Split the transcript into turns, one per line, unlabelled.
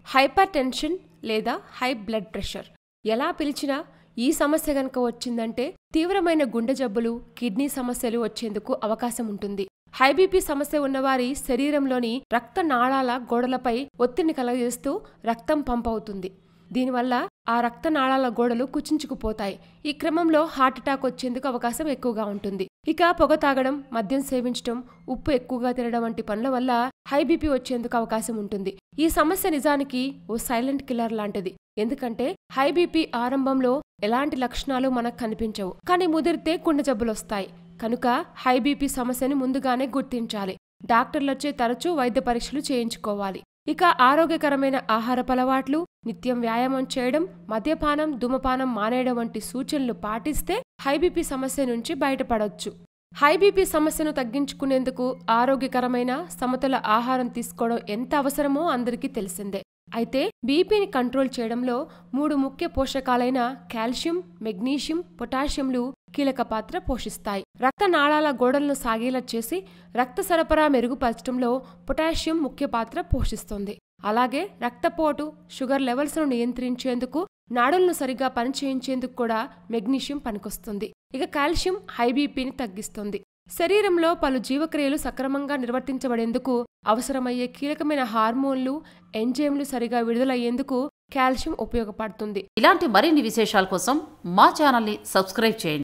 hyper hypertension లేదా high blood pressure ఎలా పిలిచినా ఈ సమస్య గనక వచ్చిందంటే తీవ్రమైన గుండె జబ్బులు కిడ్నీ సమస్యలు వచ్చేందుకు అవకాశం ఉంటుంది హై బీపీ సమస్య ఉన్నవారి శరీరంలోని రక్త నాళాల గోడలపై ఒత్తిడిని కలగజేస్తూ రక్తం పంప్ అవుతుంది దీనివల్ల ఆ రక్త నాళాల గోడలు కుచించుకుపోతాయి ఈ క్రమంలో హార్ట్ అటాక్ వచ్చేందుకు అవకాశం ఎక్కువగా ఉంటుంది ఇక పొగ తాగడం మద్యం సేవించడం ఉప్పు ఎక్కువగా తినడం వంటి పనుల వల్ల హై బీపీ వచ్చేందుకు అవకాశం ఉంటుంది ఈ సమస్య నిజానికి ఓ సైలెంట్ కిల్లర్ లాంటిది ఎందుకంటే హై బీపీ ఆరంభంలో ఎలాంటి లక్షణాలు మనకు కనిపించవు కానీ ముదిరితే గుండె జబ్బులొస్తాయి కనుక హై బీపీ సమస్యని ముందుగానే గుర్తించాలి డాక్టర్లొచ్చే తరచూ వైద్య పరీక్షలు చేయించుకోవాలి ఇక ఆరోగ్యకరమైన ఆహారపు అలవాట్లు నిత్యం వ్యాయామం చేయడం మద్యపానం ధూమపానం మానేయడం వంటి సూచనలు పాటిస్తే హై బీపీ సమస్య నుంచి బయటపడొచ్చు హై బీపీ సమస్యను తగ్గించుకునేందుకు ఆరోగ్యకరమైన సమతుల ఆహారం తీసుకోవడం ఎంత అవసరమో అందరికీ తెలిసిందే అయితే బీపీని కంట్రోల్ చేయడంలో మూడు ముఖ్య పోషకాలైన కాల్షియం మెగ్నీషియం పొటాషియంలు కీలక పాత్ర పోషిస్తాయి రక్త నాళాల గోడలను సాగేలా చేసి రక్త సరఫరా మెరుగుపరచడంలో పొటాషియం ముఖ్య పాత్ర పోషిస్తుంది అలాగే రక్తపోటు షుగర్ లెవెల్స్ను నియంత్రించేందుకు నాడులను సరిగా పనిచేయించేందుకు కూడా మెగ్నీషియం పనికొస్తుంది ఇక కాల్షియం హై బీపీని తగ్గిస్తుంది శరీరంలో పలు జీవక్రియలు సక్రమంగా నిర్వర్తించబడేందుకు అవసరమయ్యే కీలకమైన హార్మోన్లు ఎంజైమ్లు సరిగా విడుదలయ్యేందుకు కాల్షియం ఉపయోగపడుతుంది
ఇలాంటి మరిన్ని విశేషాల కోసం మా ఛానల్ని సబ్స్క్రైబ్ చేయండి